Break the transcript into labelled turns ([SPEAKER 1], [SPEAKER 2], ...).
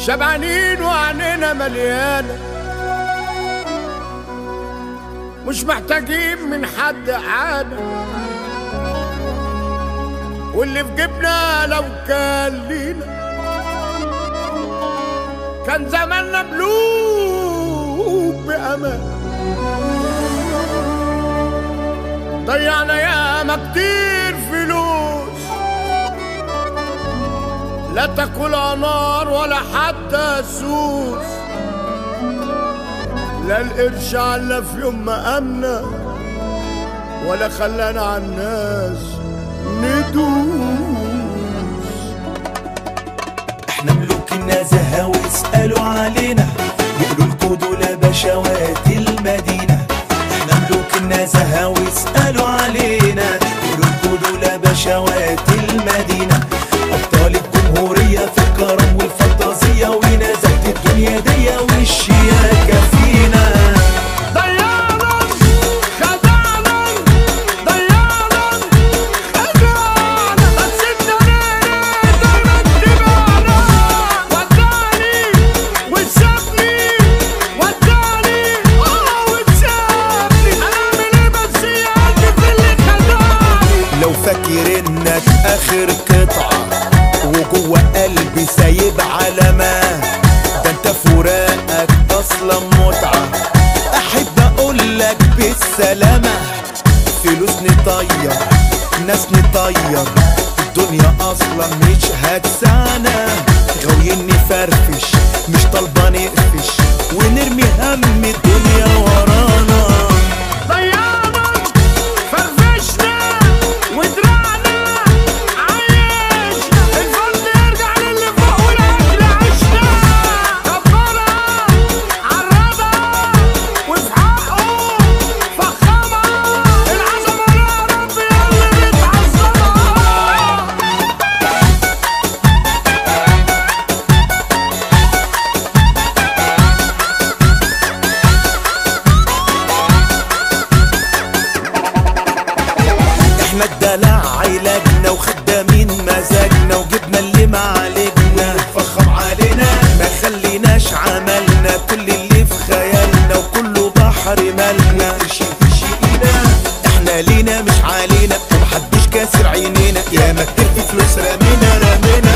[SPEAKER 1] شبعانين وعنينا مليانة مش محتاجين من حد حاجة واللي في جيبنا لو كان لينا كان زماننا ملوك بأمان ضيعنا ياما كتير فلوس لا تاكلها نار ولا حتى سوس لا القرش عنا في يوم ما أمنا ولا خلانا على الناس ندوس
[SPEAKER 2] احنا ملوك النزهة واسألوا علينا يقولوا لكوا دول بشوات المدينة احنا ملوك النزهة واسألوا علينا يقولوا لكوا دول بشوات المدينة أبطال الجمهورية في الكرم والفانتازية ونزهة الدنيا دي والشياكة فينا
[SPEAKER 1] ضيعنا خدعنا ضيعنا خدعنا بس الدنيا دايما تبعنا وداني وسابني وداني اه وسابني هنعمل ايه بس يا قلبي في اللي خدعني
[SPEAKER 2] لو فاكر انك اخر قطعة وجوه قلبي سايب علامة ده انت فراقك اصلا متعة احب اقولك بالسلامة فلوس نطير ناس نطير الدنيا اصلا مش هتسعنا غاويين نفرفش مش طالبة نقفش ونرمي هم الدنيا ورانا
[SPEAKER 1] ضيعنا فرفشنا ودرعنا عايشنا الفرد يرجع للي فوق والاكل عشنا كبرها عرضها وفي حقه فخمها العظمه يا رب يا اللي بتعظمها
[SPEAKER 2] احنا الدلع علاجنا وخدامين مزاجنا وجبنا اللي ما علينا فخم علينا ما خليناش عملنا كل اللي في خيالنا وكله بحر مالنا احنا لينا مش علينا ومحدش كاسر عينينا يا ما كتير في فلوس رمينا رمينا